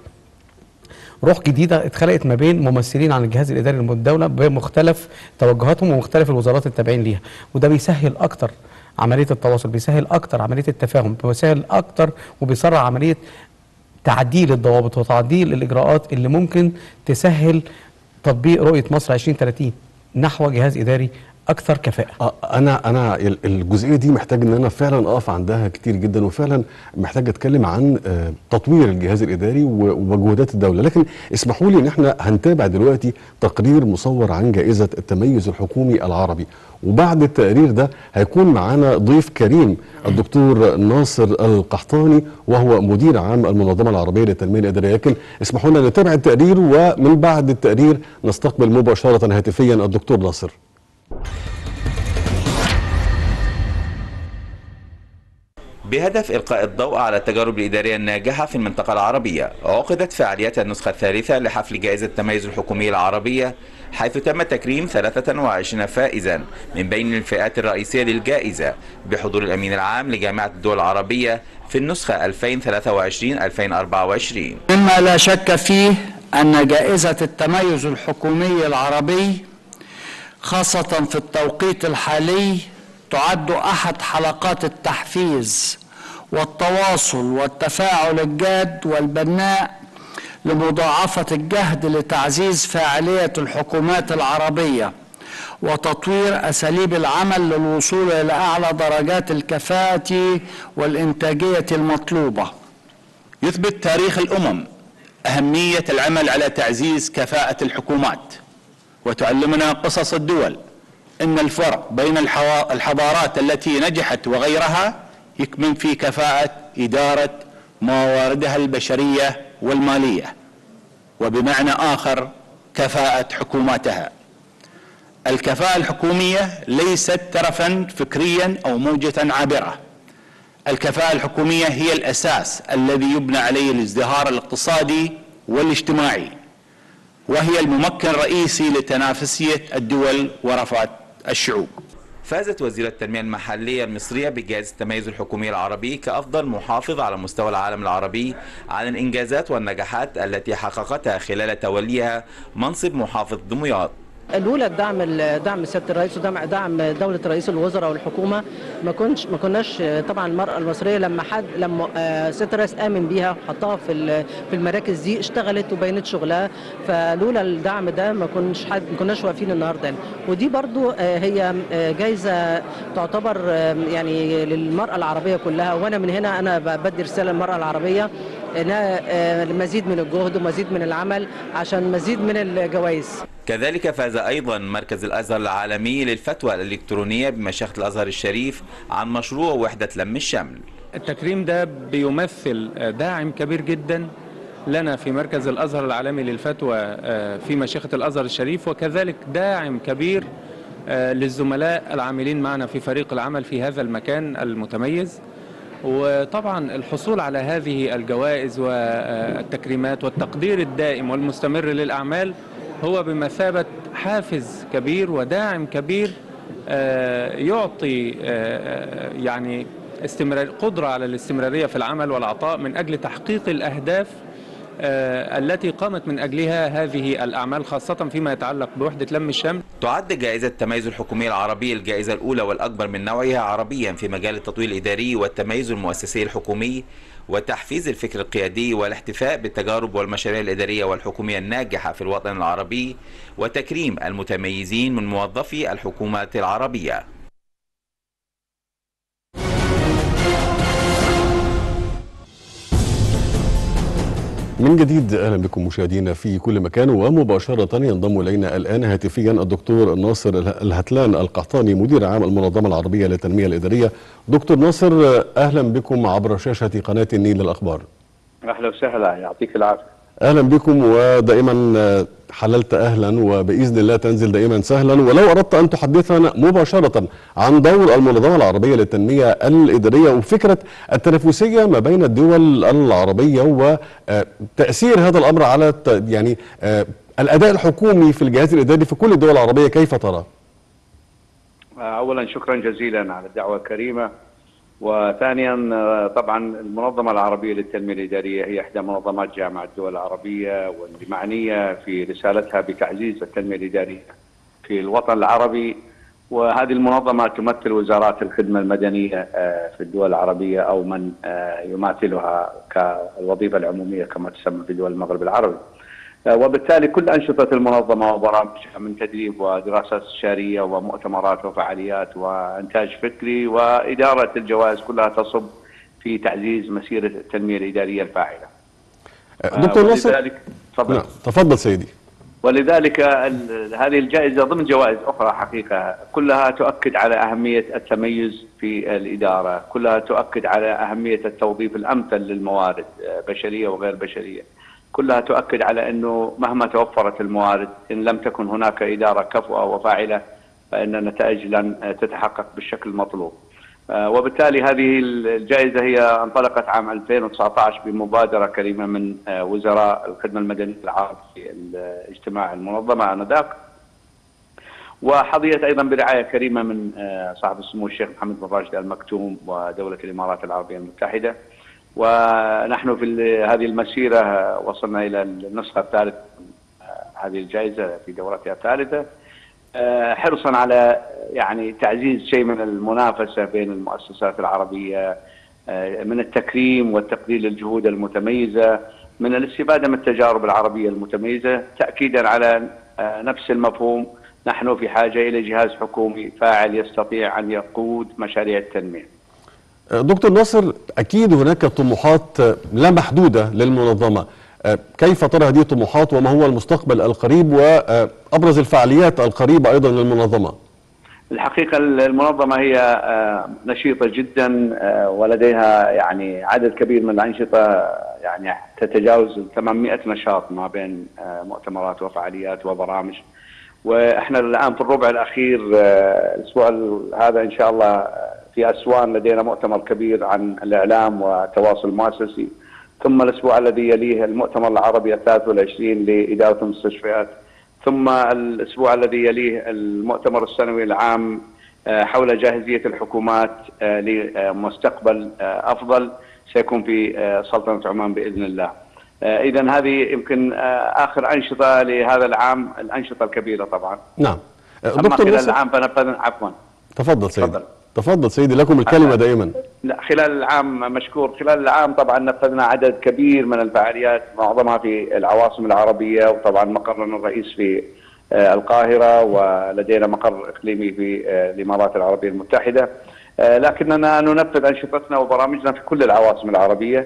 روح جديده اتخلقت ما بين ممثلين عن الجهاز الاداري للدوله بمختلف توجهاتهم ومختلف الوزارات التابعين ليها وده بيسهل اكتر عمليه التواصل بيسهل اكتر عمليه التفاهم بيسهل اكتر وبيسرع عمليه تعديل الضوابط وتعديل الاجراءات اللي ممكن تسهل تطبيق رؤيه مصر 2030 نحو جهاز اداري اكثر كفاءه آه، انا انا ال- الجزئيه دي محتاج ان انا فعلا اقف عندها كتير جدا وفعلا محتاج اتكلم عن آه، تطوير الجهاز الاداري و- ومجهودات الدوله لكن اسمحوا لي ان احنا هنتابع دلوقتي تقرير مصور عن جائزه التميز الحكومي العربي وبعد التقرير ده هيكون معانا ضيف كريم الدكتور ناصر القحطاني وهو مدير عام المنظمه العربيه للتنميه الاداريه لكن اسمحوا لنا نتابع التقرير ومن بعد التقرير نستقبل مباشره هاتفيا الدكتور ناصر بهدف إلقاء الضوء على التجارب الإدارية الناجحة في المنطقة العربية عقدت فعاليات النسخة الثالثة لحفل جائزة التميز الحكومية العربية حيث تم تكريم 23 فائزا من بين الفئات الرئيسية للجائزة بحضور الأمين العام لجامعة الدول العربية في النسخة 2023-2024 مما لا شك فيه أن جائزة التميز الحكومي العربي خاصة في التوقيت الحالي تعد أحد حلقات التحفيز والتواصل والتفاعل الجاد والبناء لمضاعفة الجهد لتعزيز فاعلية الحكومات العربية وتطوير أساليب العمل للوصول إلى أعلى درجات الكفاءة والإنتاجية المطلوبة يثبت تاريخ الامم اهميه العمل على تعزيز كفاءه الحكومات وتعلمنا قصص الدول ان الفرق بين الحوا- الحضارات التي نجحت وغيرها يكمن في كفاءه اداره مواردها البشريه والماليه وبمعنى اخر كفاءه حكوماتها الكفاءه الحكوميه ليست ترفا فكريا او موجه عابره الكفاءة الحكومية هي الأساس الذي يبنى عليه الازدهار الاقتصادي والاجتماعي وهي الممكن الرئيسي لتنافسية الدول ورفعة الشعوب فازت وزيرة التنمية المحلية المصرية بجائزة التميز الحكومي العربي كأفضل محافظ على مستوى العالم العربي عن الإنجازات والنجاحات التي حققتها خلال توليها منصب محافظ دمياط الاولى دعم دعم سياده الرئيس ودعم دعم دوله رئيس الوزراء والحكومه ما كنش ما كناش طبعا المراه المصريه لما حد لما آه، سياده الرئيس امن بيها وحطها في ال- في المراكز دي اشتغلت وبينت شغلها فلولا الدعم ده ما كناش حد ما كناش واقفين النهارده هنا. ودي برضو آه، هي آه، جايزه تعتبر آه، يعني للمراه العربيه كلها وانا من هنا انا ب- بدي رساله للمراه العربيه انها آه، مزيد من الجهد ومزيد من العمل عشان مزيد من الجوائز كذلك فاز أيضا مركز الأزهر العالمي للفتوى الإلكترونية بمشيخة الأزهر الشريف عن مشروع وحدة لم الشمل التكريم ده بيمثل داعم كبير جدا لنا في مركز الازهر العالمي للفتوى آه، في مشيخه الازهر الشريف وكذلك داعم كبير آه، للزملاء العاملين معنا في فريق العمل في هذا المكان المتميز وطبعا الحصول على هذه الجوائز والتكريمات والتقدير الدائم والمستمر للأعمال هو بمثابة حافز كبير وداعم كبير آه، يعطي آه، يعني استمرار قدرة على الاستمرارية في العمل والعطاء من أجل تحقيق الأهداف آه، التي قامت من أجلها هذه الأعمال خاصة فيما يتعلق بوحدة لم الشمل تعد جائزة التميز الحكومي العربي الجائزة الأولى والأكبر من نوعها عربيا في مجال التطوير الإداري والتميز المؤسسي الحكومي وتحفيز الفكر القيادي والاحتفاء بالتجارب والمشاريع الإدارية والحكومية الناجحة في الوطن العربي وتكريم المتميزين من موظفي الحكومة العربية من جديد اهلا بكم مشاهدينا في كل مكان ومباشره ينضم الينا الان هاتفيا الدكتور ناصر الهتلان القحطاني مدير عام المنظمه العربيه للتنميه الاداريه. دكتور ناصر اهلا بكم عبر شاشه قناه النيل للاخبار. اهلا وسهلا يعطيك العافيه. اهلا بكم ودائما حللت اهلا وباذن الله تنزل دائما سهلا ولو اردت ان تحدثنا مباشره عن دور المنظمه العربيه للتنميه الاداريه وفكره التنافسيه ما بين الدول العربيه وتاثير هذا الامر على يعني الاداء الحكومي في الجهاز الاداري في كل الدول العربيه كيف ترى؟ اولا شكرا جزيلا على الدعوه الكريمه وثانيا طبعا المنظمه العربيه للتنميه الاداريه هي احدى منظمات جامعه الدول العربيه واللي معنيه في رسالتها بتعزيز التنميه الاداريه في الوطن العربي وهذه المنظمه تمثل وزارات الخدمه المدنيه في الدول العربيه او من يماثلها كالوظيفه العموميه كما تسمى في دول المغرب العربي. وبالتالي كل أنشطة المنظمة وبرامجها من تدريب ودراسات استشارية ومؤتمرات وفعاليات وإنتاج فكري وإدارة الجوائز كلها تصب في تعزيز مسيرة التنمية الإدارية الفاعلة دكتور ناصر تفضل تفضل سيدي ولذلك هذه الجائزة ضمن جوائز أخرى حقيقة كلها تؤكد على أهمية التميز في الإدارة كلها تؤكد على أهمية التوظيف الأمثل للموارد بشرية وغير بشرية كلها تؤكد على انه مهما توفرت الموارد ان لم تكن هناك اداره كفؤه وفاعله فان النتائج لن تتحقق بالشكل المطلوب. وبالتالي هذه الجائزه هي انطلقت عام 2019 بمبادره كريمه من وزراء الخدمه المدنيه العرب في اجتماع المنظمه انذاك. وحظيت ايضا برعايه كريمه من صاحب السمو الشيخ محمد بن راشد المكتوم ودوله الامارات العربيه المتحده. ونحن في هذه المسيرة وصلنا إلى النسخة الثالثة هذه الجائزة في دورتها الثالثة حرصا على يعني تعزيز شيء من المنافسة بين المؤسسات العربية من التكريم والتقدير للجهود المتميزة من الاستفادة من التجارب العربية المتميزة تأكيدا على نفس المفهوم نحن في حاجة إلى جهاز حكومي فاعل يستطيع أن يقود مشاريع التنمية دكتور ناصر اكيد هناك طموحات لا محدوده للمنظمه كيف ترى هذه الطموحات وما هو المستقبل القريب وابرز الفعاليات القريبه ايضا للمنظمه الحقيقه المنظمه هي نشيطه جدا ولديها يعني عدد كبير من الانشطه يعني تتجاوز 800 نشاط ما بين مؤتمرات وفعاليات وبرامج واحنا الان في الربع الاخير الاسبوع هذا ان شاء الله في أسوان لدينا مؤتمر كبير عن الإعلام والتواصل المؤسسي ثم الأسبوع الذي يليه المؤتمر العربي الثالث والعشرين لإدارة المستشفيات ثم الأسبوع الذي يليه المؤتمر السنوي العام حول جاهزية الحكومات لمستقبل أفضل سيكون في سلطنة عمان بإذن الله إذا هذه يمكن آخر أنشطة لهذا العام الأنشطة الكبيرة طبعا نعم دكتور خلال العام فنفذنا عفوا تفضل سيدي تفضل. تفضل سيدي لكم الكلمة دائما لا خلال العام مشكور خلال العام طبعا نفذنا عدد كبير من الفعاليات معظمها في العواصم العربية وطبعا مقرنا الرئيس في القاهرة ولدينا مقر إقليمي في الإمارات العربية المتحدة لكننا ننفذ أنشطتنا وبرامجنا في كل العواصم العربية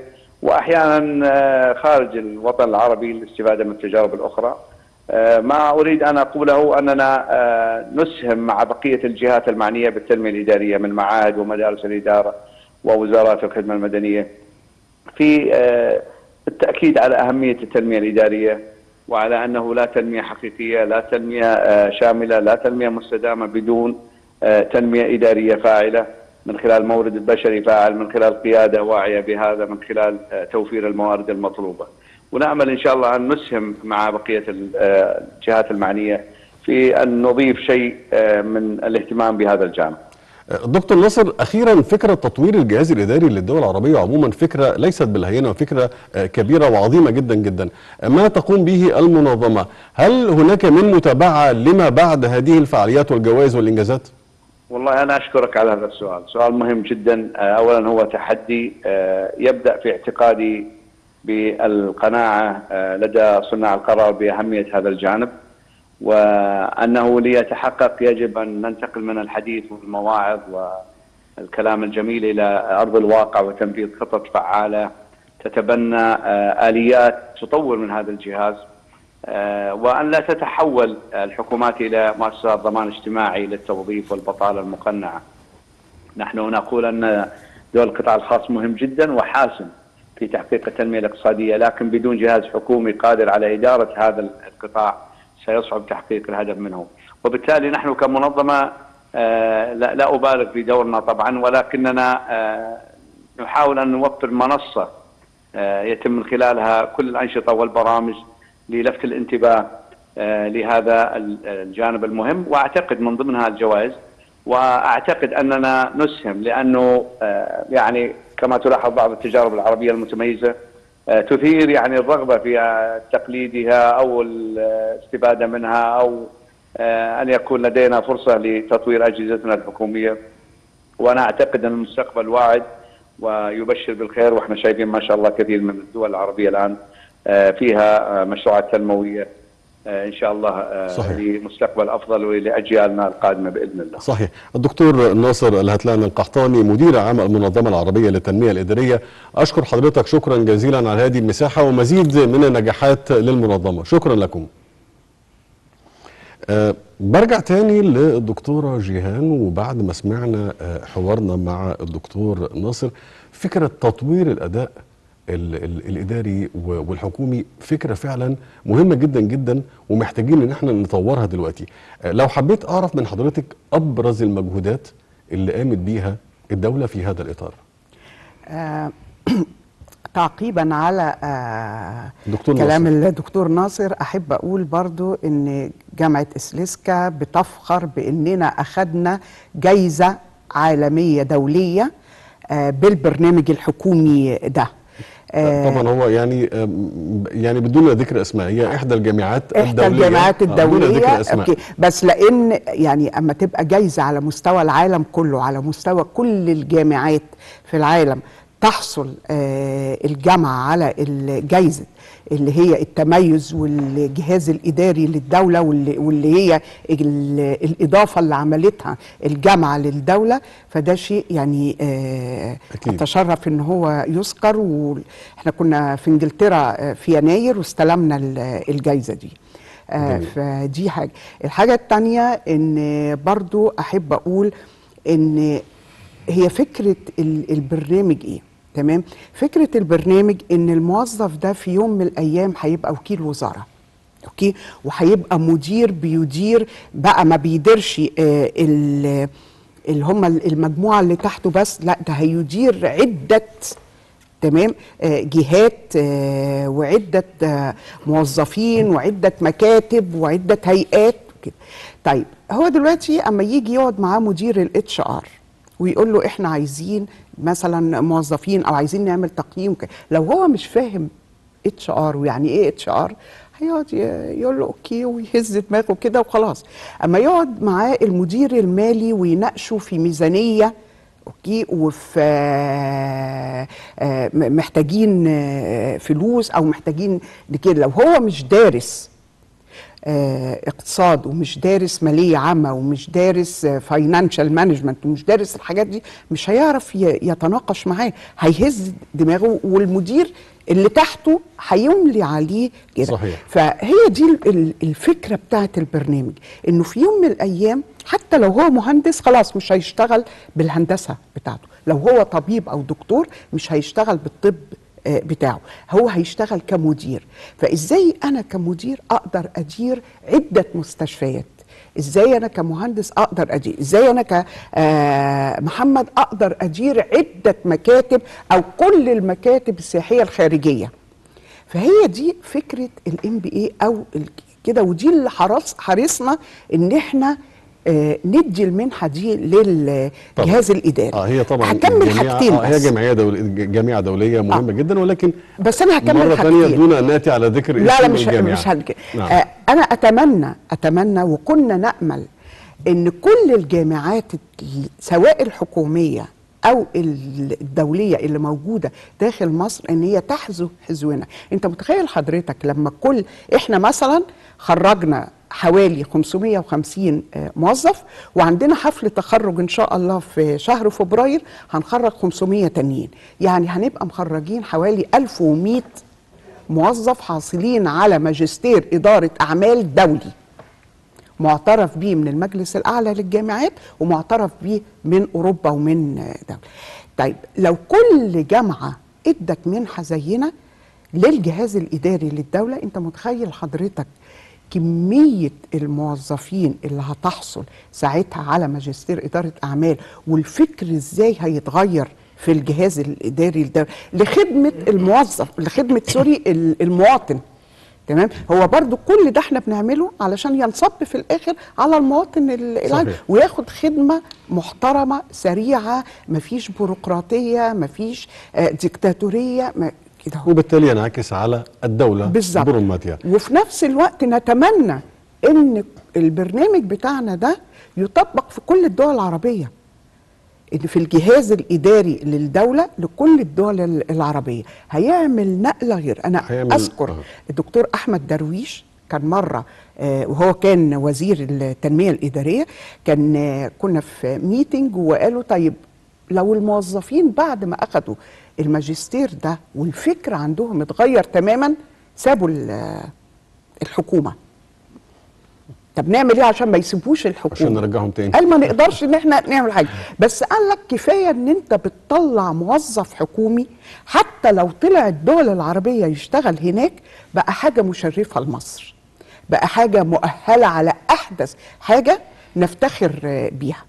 وأحيانا خارج الوطن العربي للاستفادة من التجارب الأخرى ما اريد ان اقوله اننا نسهم مع بقيه الجهات المعنيه بالتنميه الاداريه من معاهد ومدارس الاداره ووزارات الخدمه المدنيه في التاكيد على اهميه التنميه الاداريه وعلى انه لا تنميه حقيقيه لا تنميه شامله لا تنميه مستدامه بدون تنميه اداريه فاعله من خلال مورد البشري فاعل من خلال قياده واعيه بهذا من خلال آه، توفير الموارد المطلوبه ونامل ان شاء الله ان نسهم مع بقيه ال- آه، الجهات المعنيه في ان نضيف شيء آه، من الاهتمام بهذا الجانب دكتور ناصر اخيرا فكره تطوير الجهاز الاداري للدول العربيه عموما فكره ليست بالهينه وفكره آه، كبيره وعظيمه جدا جدا ما تقوم به المنظمه هل هناك من متابعه لما بعد هذه الفعاليات والجوائز والانجازات والله انا اشكرك على هذا السؤال، سؤال مهم جدا، آه، اولا هو تحدي آه، يبدا في اعتقادي بالقناعه آه، لدى صناع القرار باهميه هذا الجانب وانه ليتحقق يجب ان ننتقل من الحديث والمواعظ والكلام الجميل الى ارض الواقع وتنفيذ خطط فعاله تتبنى آه، اليات تطور من هذا الجهاز آه، وان لا تتحول الحكومات الى مؤسسات ضمان اجتماعي للتوظيف والبطاله المقنعه. نحن نقول ان دور القطاع الخاص مهم جدا وحاسم في تحقيق التنميه الاقتصاديه لكن بدون جهاز حكومي قادر على اداره هذا القطاع سيصعب تحقيق الهدف منه. وبالتالي نحن كمنظمه آه، لا, لا ابالغ في دورنا طبعا ولكننا آه، نحاول ان نوفر منصه آه، يتم من خلالها كل الانشطه والبرامج للفت الانتباه آه، لهذا ال- الجانب المهم واعتقد من ضمنها الجوائز واعتقد اننا نسهم لانه آه، يعني كما تلاحظ بعض التجارب العربيه المتميزه آه، تثير يعني الرغبه في آه، تقليدها او الاستفاده منها او آه، ان يكون لدينا فرصه لتطوير اجهزتنا الحكوميه وانا اعتقد ان المستقبل واعد ويبشر بالخير واحنا شايفين ما شاء الله كثير من الدول العربيه الان آه، فيها آه، مشروعات تنمويه آه، ان شاء الله آه، صحيح. لمستقبل افضل ولاجيالنا القادمه باذن الله. صحيح الدكتور ناصر الهتلان القحطاني مدير عام المنظمة العربية للتنمية الإدارية أشكر حضرتك شكرا جزيلا على هذه المساحة ومزيد من النجاحات للمنظمة شكرا لكم أه برجع تاني للدكتورة جيهان وبعد ما سمعنا أه حوارنا مع الدكتور ناصر فكرة تطوير الأداء ال ال الإداري و- والحكومي فكرة فعلا مهمة جدا جدا ومحتاجين إن احنا نطورها دلوقتي أه لو حبيت أعرف من حضرتك أبرز المجهودات اللي قامت بيها الدولة في هذا الإطار آه، تعقيبا على آه، دكتور كلام ناصر. الدكتور ناصر احب اقول برضو ان جامعه اسلسكا بتفخر باننا اخذنا جايزه عالميه دوليه آه، بالبرنامج الحكومي ده آه، طبعا هو يعني آم، يعني بدون ذكر اسماء هي احدى الجامعات احدى الدوليه الجامعات آه، بدون الدوليه ذكر اسماء اوكي بس لان يعني اما تبقى جايزه على مستوى العالم كله على مستوى كل الجامعات في العالم تحصل آه الجامعه على الجايزه اللي هي التميز والجهاز الاداري للدوله واللي, واللي هي ال- الاضافه اللي عملتها الجامعه للدوله فده شيء يعني آه أكيد. اتشرف ان هو يذكر واحنا كنا في انجلترا آه، في يناير واستلمنا ال- الجايزه دي آه، جميل. فدي حاجه الحاجه الثانيه ان برضو احب اقول ان هي فكره ال- البرنامج ايه تمام فكره البرنامج ان الموظف ده في يوم من الايام هيبقى وكيل وزاره اوكي وهيبقى مدير بيدير بقى ما بيديرش آه، ال- اللي هم المجموعه اللي تحته بس لا ده هيدير عده تمام آه، جهات آه، وعده آه، موظفين وعده مكاتب وعده هيئات كده طيب هو دلوقتي اما يجي يقعد معاه مدير الاتش ار ويقول له احنا عايزين مثلا موظفين او عايزين نعمل تقييم كده. لو هو مش فاهم اتش ار ويعني ايه اتش ار هيقعد ي- يقول له اوكي ويهز دماغه كده وخلاص اما يقعد معاه المدير المالي ويناقشوا في ميزانيه اوكي وفي آه، آه، م- محتاجين آه، فلوس او محتاجين كده لو هو مش دارس آه، اقتصاد ومش دارس ماليه عامه ومش دارس فاينانشال مانجمنت ومش دارس الحاجات دي مش هيعرف ي- يتناقش معاه هيهز دماغه والمدير اللي تحته هيملي عليه كده صحيح. فهي دي ال- ال- الفكره بتاعت البرنامج انه في يوم من الايام حتى لو هو مهندس خلاص مش هيشتغل بالهندسه بتاعته لو هو طبيب او دكتور مش هيشتغل بالطب آه، بتاعه هو هيشتغل كمدير فازاي انا كمدير اقدر ادير عده مستشفيات ازاي انا كمهندس اقدر ادير ازاي انا كمحمد اقدر ادير عده مكاتب او كل المكاتب السياحيه الخارجيه فهي دي فكره الام بي اي او ال- كده ودي اللي حرص حرصنا ان احنا آه، ندي المنحه دي للجهاز الاداري اه هي طبعا هكمل جميع- حاجتين آه هي بس. جمعيه دول جامعه دوليه مهمه جدا ولكن بس انا هكمل مره ثانيه حاجتين. دون ان ناتي على ذكر لا لا اسم مش الجامعه مش هنك... نعم. آه انا اتمنى اتمنى وكنا نامل ان كل الجامعات ال- سواء الحكوميه او ال- الدوليه اللي موجوده داخل مصر ان هي تحذو حذونا انت متخيل حضرتك لما كل احنا مثلا خرجنا حوالي 550 آه، موظف وعندنا حفل تخرج ان شاء الله في شهر فبراير هنخرج 500 تانيين يعني هنبقى مخرجين حوالي 1100 موظف حاصلين على ماجستير إدارة أعمال دولي معترف به من المجلس الأعلى للجامعات ومعترف به من أوروبا ومن دولة طيب لو كل جامعة ادت منحة زينا للجهاز الإداري للدولة أنت متخيل حضرتك كمية الموظفين اللي هتحصل ساعتها على ماجستير إدارة أعمال والفكر إزاي هيتغير في الجهاز الإداري للدولة لخدمة الموظف لخدمة سوري ال- المواطن تمام هو برضو كل ده احنا بنعمله علشان ينصب في الاخر على المواطن ال- العادي صحيح. وياخد خدمه محترمه سريعه مفيش بيروقراطيه مفيش آه، ديكتاتوريه ما كده هو وبالتالي ينعكس على الدوله بالظبط برمتها وفي نفس الوقت نتمنى ان البرنامج بتاعنا ده يطبق في كل الدول العربيه ان في الجهاز الاداري للدوله لكل الدول ال- العربيه هيعمل نقله غير انا هيعمل- اذكر آه. الدكتور احمد درويش كان مره آه، وهو كان وزير التنميه الاداريه كان آه، كنا في ميتنج وقالوا طيب لو الموظفين بعد ما اخذوا الماجستير ده والفكر عندهم اتغير تماما سابوا ال- الحكومه طب نعمل ايه عشان ما يسيبوش الحكومه عشان نرجعهم تاني قال ما نقدرش ان احنا نعمل حاجه بس قال لك كفايه ان انت بتطلع موظف حكومي حتى لو طلع الدول العربيه يشتغل هناك بقى حاجه مشرفه لمصر بقى حاجه مؤهله على احدث حاجه نفتخر آه، بيها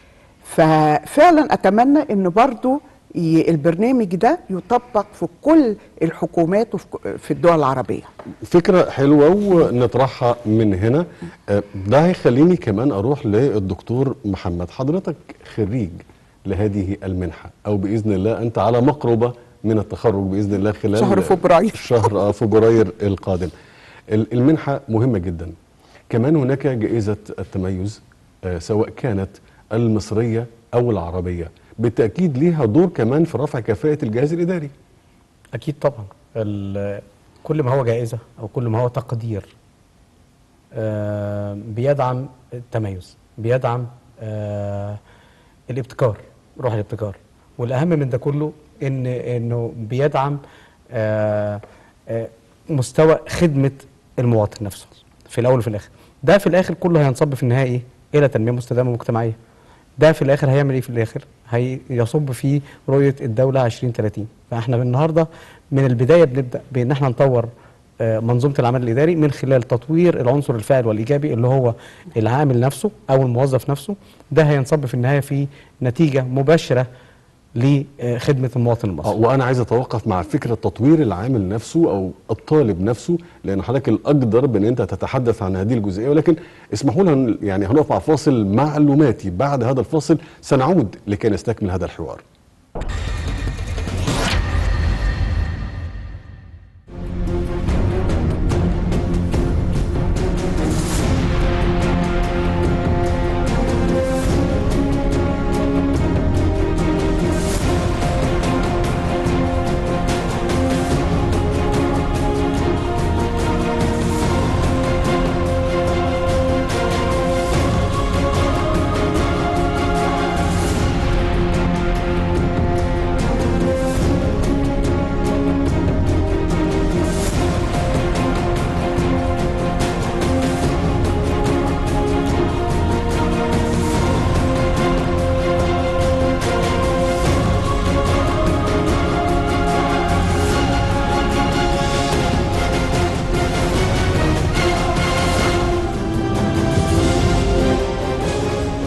ففعلا اتمنى ان برضو ي- البرنامج ده يطبق في كل الحكومات وفي ك- في الدول العربيه فكرة حلوة ونطرحها من هنا آه، ده هيخليني كمان أروح للدكتور محمد حضرتك خريج لهذه المنحة أو بإذن الله أنت على مقربة من التخرج بإذن الله خلال شهر فبراير. شهر آه، فبراير القادم ال- المنحة مهمة جدا كمان هناك جائزة التميز آه، سواء كانت المصرية أو العربية بالتأكيد ليها دور كمان في رفع كفاءة الجهاز الإداري اكيد طبعا ال- كل ما هو جائزه او كل ما هو تقدير آه، بيدعم التميز بيدعم آه، الابتكار روح الابتكار والاهم من ده كله ان انه بيدعم آه، آه، مستوى خدمه المواطن نفسه في الاول وفي الاخر ده في الاخر كله هينصب في النهايه ايه الى تنميه مستدامه مجتمعيه ده في الاخر هيعمل ايه في الاخر هيصب في رؤيه الدوله 2030 فاحنا من النهارده من البدايه بنبدا بان احنا نطور آه، منظومه العمل الاداري من خلال تطوير العنصر الفاعل والايجابي اللي هو العامل نفسه او الموظف نفسه ده هينصب في النهايه في نتيجه مباشره لخدمه المواطن آه، المصري وانا عايز اتوقف مع فكره تطوير العامل نفسه او الطالب نفسه لان حضرتك الاقدر بان انت تتحدث عن هذه الجزئيه ولكن اسمحوا لنا يعني هنقف مع فاصل معلوماتي بعد هذا الفاصل سنعود لكي نستكمل هذا الحوار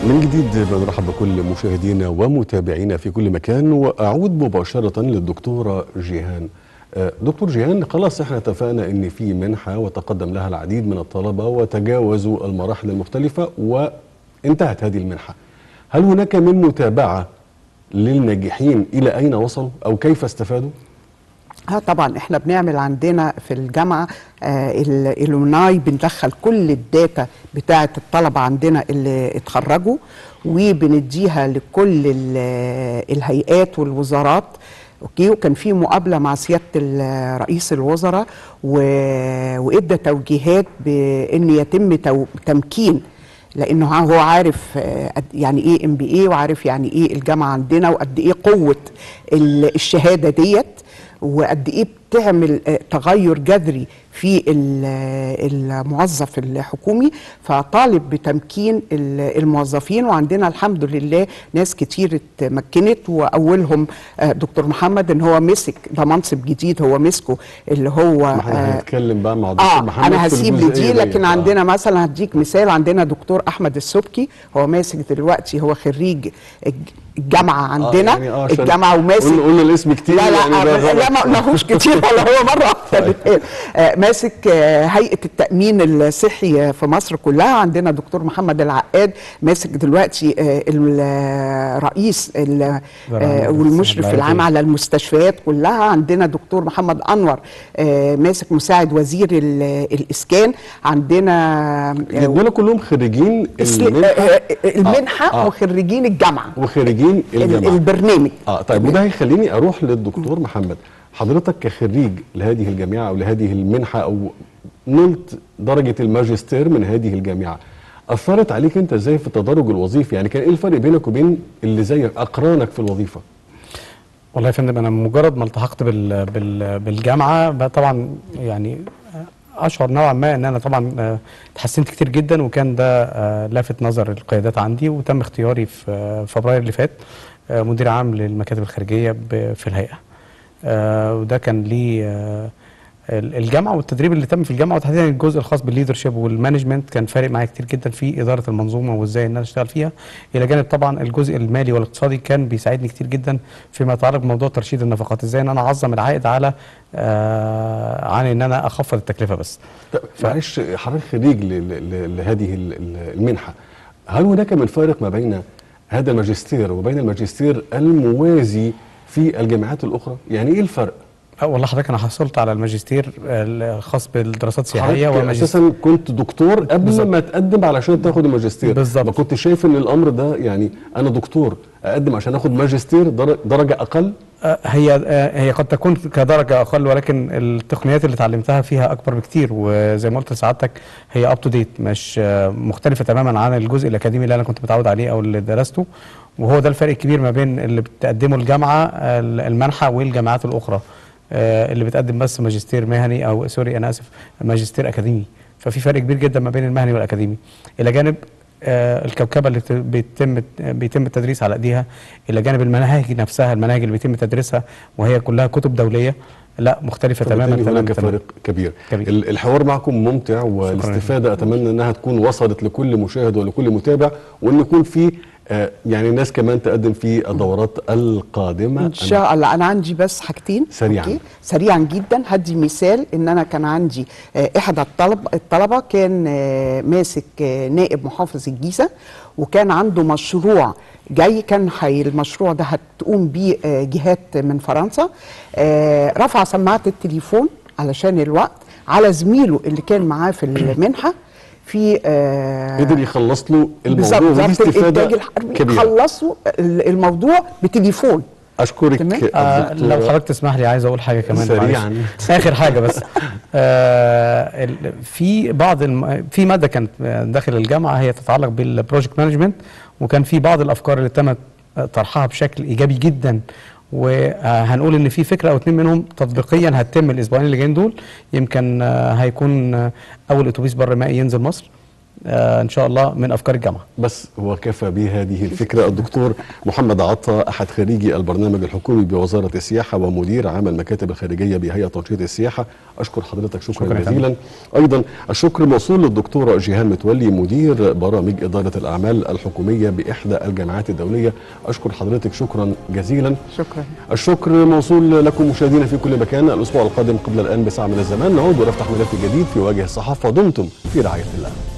من جديد بنرحب بكل مشاهدينا ومتابعينا في كل مكان واعود مباشره للدكتوره جيهان آه، دكتور جيهان خلاص احنا اتفقنا ان في منحه وتقدم لها العديد من الطلبه وتجاوزوا المراحل المختلفه وانتهت هذه المنحه هل هناك من متابعه للناجحين الى اين وصلوا او كيف استفادوا ها طبعا احنا بنعمل عندنا في الجامعه آه الالومناي بندخل كل الداتا بتاعه الطلبه عندنا اللي اتخرجوا وبنديها لكل ال- الهيئات والوزارات اوكي وكان في مقابله مع سياده ال- رئيس الوزراء و- وادى توجيهات بان يتم تو- تمكين لانه هو عارف آه، قد- يعني ايه ام بي اي وعارف يعني ايه الجامعه عندنا وقد ايه قوه ال- الشهاده ديت وقد ايه بتعمل آه، تغير جذري في ال- الموظف الحكومي فطالب بتمكين ال- الموظفين وعندنا الحمد لله ناس كتير اتمكنت واولهم آه، دكتور محمد ان هو مسك ده منصب جديد هو مسكه اللي هو ما احنا آه، هنتكلم بقى مع دكتور اه محمد انا في هسيب الجزئية لدي ديت. لكن آه. عندنا مثلا هديك مثال عندنا دكتور احمد السبكي هو ماسك دلوقتي هو خريج الج- الجامعه عندنا يعني آه، عشان الجامعه وماسك قلنا- قلنا الاسم كتير لا لا يعني ده لا, غلط. لا ما قلناهوش كتير ولا هو مره واحده بيتقال. آه، ماسك آه، هيئه التامين الصحي في مصر كلها عندنا دكتور محمد العقاد ماسك دلوقتي آه، الرئيس ال- آه، والمشرف العام على المستشفيات كلها عندنا دكتور محمد انور آه، ماسك مساعد وزير ال- الاسكان عندنا آه، دول كلهم خريجين الس- المنحه آه، آه، المنحه آه. وخريجين الجامعه وخريجين ال- الجامعه البرنامج اه طيب وده هيخليني اروح للدكتور محمد حضرتك كخريج لهذه الجامعه او لهذه المنحه او نلت درجه الماجستير من هذه الجامعه اثرت عليك انت ازاي في التدرج الوظيفي يعني كان ايه الفرق بينك وبين اللي زيك اقرانك في الوظيفه والله يا فندم انا مجرد ما التحقت بال بال بالجامعه بقى طبعا يعني اشعر نوعا ما ان انا طبعا آه، اتحسنت كتير جدا وكان ده آه، لافت نظر القيادات عندي وتم اختياري في آه، فبراير اللي فات آه، مدير عام للمكاتب الخارجيه ب- في الهيئه آه، وده كان ليه آه، ال- الجامعه والتدريب اللي تم في الجامعه وتحديدا الجزء الخاص بالليدرشيب والمانجمنت كان فارق معايا كتير جدا في اداره المنظومه وازاي ان انا اشتغل فيها الى جانب طبعا الجزء المالي والاقتصادي كان بيساعدني كتير جدا فيما يتعلق بموضوع ترشيد النفقات ازاي ان انا اعظم العائد على آه عن ان انا اخفض التكلفه بس طب معلش حضرتك خريج ل- ل- ل- لهذه ال- ال- المنحه هل هناك من فارق ما بين هذا الماجستير وبين الماجستير الموازي في الجامعات الاخرى يعني ايه الفرق آه، والله حضرتك انا حصلت على الماجستير الخاص بالدراسات السياحيه حضرتك وماجستير اساسا كنت دكتور قبل بالظبط. ما تقدم علشان تاخد الماجستير بالظبط. ما كنت شايف ان الامر ده يعني انا دكتور اقدم عشان اخد ماجستير در- درجه اقل آه، هي آه، هي قد تكون كدرجه اقل ولكن التقنيات اللي اتعلمتها فيها اكبر بكتير وزي ما قلت لسعادتك هي اب تو ديت مش آه، مختلفه تماما عن الجزء الاكاديمي اللي انا كنت متعود عليه او اللي درسته وهو ده الفرق الكبير ما بين اللي بتقدمه الجامعه آه، المنحه والجامعات الاخرى آه، اللي بتقدم بس ماجستير مهني او سوري انا اسف ماجستير اكاديمي ففي فرق كبير جدا ما بين المهني والاكاديمي الى جانب آه، الكوكبه اللي بت- بيتم بيتم التدريس على ايديها الى جانب المناهج نفسها المناهج اللي بيتم تدريسها وهي كلها كتب دوليه لا مختلفه تماما فبالتالي تماما هناك تماما. فارق كبير. كبير. ال- الحوار معكم ممتع والاستفاده اتمنى انها تكون وصلت لكل مشاهد ولكل متابع وان يكون في آه، يعني ناس كمان تقدم في الدورات القادمه ان شاء الله انا عندي بس حاجتين سريعاً. أوكي؟ سريعا جدا هدي مثال ان انا كان عندي آه، احدى الطلب الطلبه كان آه، ماسك آه، نائب محافظ الجيزه وكان عنده مشروع جاي كان حي المشروع ده هتقوم بيه آه، جهات من فرنسا آه، رفع سماعه التليفون علشان الوقت على زميله اللي كان معاه في المنحه في آه، قدر يخلص له بالظبط الموضوع ودي بالظبط الانتاج استفاده الحربي كبيره خلصوا ال- الموضوع بتليفون اشكرك تمام. آه الدكتورة. لو حضرتك تسمح لي عايز اقول حاجه كمان سريعاً. معلش. اخر حاجه بس آه ال- في بعض الم... في ماده كانت داخل الجامعه هي تتعلق بالبروجكت مانجمنت وكان في بعض الافكار اللي تم طرحها بشكل ايجابي جدا وهنقول ان في فكره او اتنين منهم تطبيقيا هتتم الاسبوعين اللي جايين دول يمكن آه، هيكون آه، اول اتوبيس بر مائي ينزل مصر آه، ان شاء الله من افكار الجامعه بس هو كفى بهذه الفكرة الدكتور محمد عطا أحد خريجي البرنامج الحكومي بوزارة السياحة ومدير عام المكاتب الخارجية بهيئة تنشيط السياحة أشكر حضرتك شكرا, شكراً يا جزيلا أيضا الشكر موصول للدكتورة جيهان متولي مدير برامج إدارة الأعمال الحكومية بإحدى الجامعات الدولية أشكر حضرتك شكرا جزيلا شكرا الشكر موصول لكم مشاهدينا في كل مكان الأسبوع القادم قبل الآن بساعة من الزمان نعود ونفتح ملف جديد في وجه الصحافة دمتم في رعاية الله